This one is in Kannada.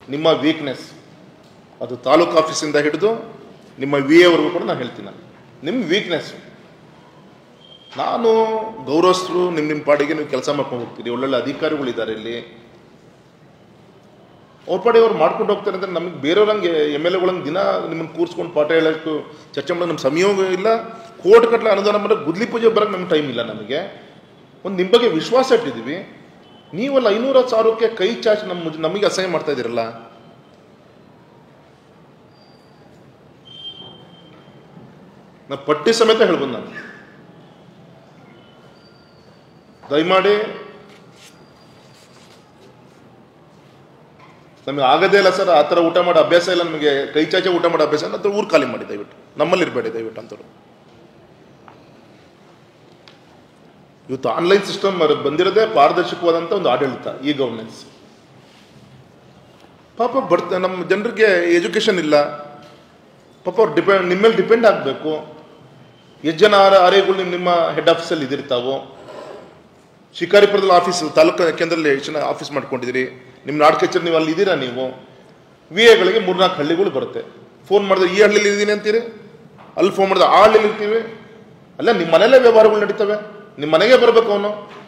ನಿಮ್ಮ ವೀಕ್ನೆಸ್ ಅದು ತಾಲೂಕು ಆಫೀಸಿಂದ ಹಿಡಿದು ನಿಮ್ಮ ವಿ ಎವರೆಗೂ ಕೂಡ ನಾನು ಹೇಳ್ತೀನಿ ನಾನು ನಿಮ್ಮ ವೀಕ್ನೆಸ್ ನಾನು ಗೌರವಸ್ಥರು ನಿಮ್ಮ ನಿಮ್ಮ ಪಾಡಿಗೆ ನೀವು ಕೆಲಸ ಮಾಡ್ಕೊಂಡು ಹೋಗ್ತೀರಿ ಒಳ್ಳೊಳ್ಳೆ ಅಧಿಕಾರಿಗಳಿದ್ದಾರೆ ಇಲ್ಲಿ ಅವ್ರ ಪಾಡಿ ಅವ್ರು ಮಾಡ್ಕೊಂಡು ಹೋಗ್ತಾರೆ ಅಂದ್ರೆ ನಮಗೆ ಬೇರೆಯವ್ರಂಗೆ ಎಮ್ ಎಲ್ ಎಗಳಂಗೆ ದಿನ ನಿಮ್ಮನ್ನು ಕೂರಿಸ್ಕೊಂಡು ಪಾಠ ಹೇಳೋಷ್ಟು ಚರ್ಚೆ ಮಾಡೋದು ನಮ್ಮ ಸಮಯವೂ ಇಲ್ಲ ಕೋಟಿ ಕಟ್ಲೆ ಅನುದಾನ ಮಾಡೋ ಗುದ್ಲಿ ಪೂಜೆ ಬರೋಕ್ಕೆ ನಮ್ಗೆ ಟೈಮ್ ಇಲ್ಲ ನಮಗೆ ಒಂದು ನಿಮ್ಮ ಬಗ್ಗೆ ವಿಶ್ವಾಸ ಇಟ್ಟಿದ್ದೀವಿ ನೀವಲ್ಲ ಐನೂರ ಸಾವಿರಕ್ಕೆ ಕೈ ಚಾಚಿ ನಮ್ಮ ಮುಂದೆ ನಮಗೆ ಅಸಹ್ಯ ಮಾಡ್ತಾ ಇದ್ದೀರಲ್ಲ ನಾ ಪಟ್ಟಿ ಸಮೇತ ಹೇಳ್ಬೋದು ನಾನು ದಯಮಾಡಿ ನಮಗೆ ಆಗದೇ ಇಲ್ಲ ಸರ್ ಆ ಥರ ಊಟ ಮಾಡೋ ಅಭ್ಯಾಸ ಇಲ್ಲ ನಮಗೆ ಕೈ ಚಾಚೆ ಊಟ ಮಾಡೋ ಅಭ್ಯಾಸ ಇಲ್ಲ ಅಂತ ಊರು ಖಾಲಿ ಮಾಡಿ ದಯವಿಟ್ಟು ನಮ್ಮಲ್ಲಿ ಇರಬೇಡಿ ದಯವಿಟ್ಟು ಅಂತವ್ರು ಇವತ್ತು ಆನ್ಲೈನ್ ಸಿಸ್ಟಮ್ ಬಂದಿರೋದೇ ಪಾರದರ್ಶಕವಾದಂಥ ಒಂದು ಆಡಳಿತ ಈ ಗವರ್ನೆನ್ಸ್ ಪಾಪ ಬರ್ತ ನಮ್ಮ ಜನರಿಗೆ ಎಜುಕೇಷನ್ ಇಲ್ಲ ಪಾಪ ಅವ್ರು ಡಿಪೆಂಡ್ ನಿಮ್ಮ ಮೇಲೆ ಡಿಪೆಂಡ್ ಆಗಬೇಕು ಎಷ್ಟು ಜನ ಆರ ಆರೆಗಳು ನಿಮ್ಮ ನಿಮ್ಮ ಹೆಡ್ ಆಫೀಸಲ್ಲಿ ಇದಿರ್ತಾವೋ ಶಿಕಾರಿಪುರದಲ್ಲಿ ಆಫೀಸ್ ತಾಲೂಕು ಕೇಂದ್ರದಲ್ಲಿ ಎಷ್ಟು ಜನ ಆಫೀಸ್ ಮಾಡ್ಕೊಂಡಿದ್ದೀರಿ ನಿಮ್ಮ ನಾಡ್ ಕಚೇರಿ ನೀವು ಅಲ್ಲಿ ಇದ್ದೀರಾ ನೀವು ವಿ ಎಗಳಿಗೆ ಮೂರ್ನಾಲ್ಕು ಹಳ್ಳಿಗಳು ಬರುತ್ತೆ ಫೋನ್ ಮಾಡಿದ್ರೆ ಈ ಹಳ್ಳಿಲಿ ಇದ್ದೀನಿ ಅಂತೀರಿ ಅಲ್ಲಿ ಫೋನ್ ಮಾಡಿದ್ರೆ ಆ ಹಳ್ಳಿಲಿ ಇರ್ತೀವಿ ಅಲ್ಲ ನಿಮ್ಮ ಮನೆಯಲ್ಲೇ ವ್ಯವಹಾರಗಳು ನಡೀತವೆ ನಿಮ್ಮ ಮನೆಗೆ ಬರಬೇಕು ಅವನು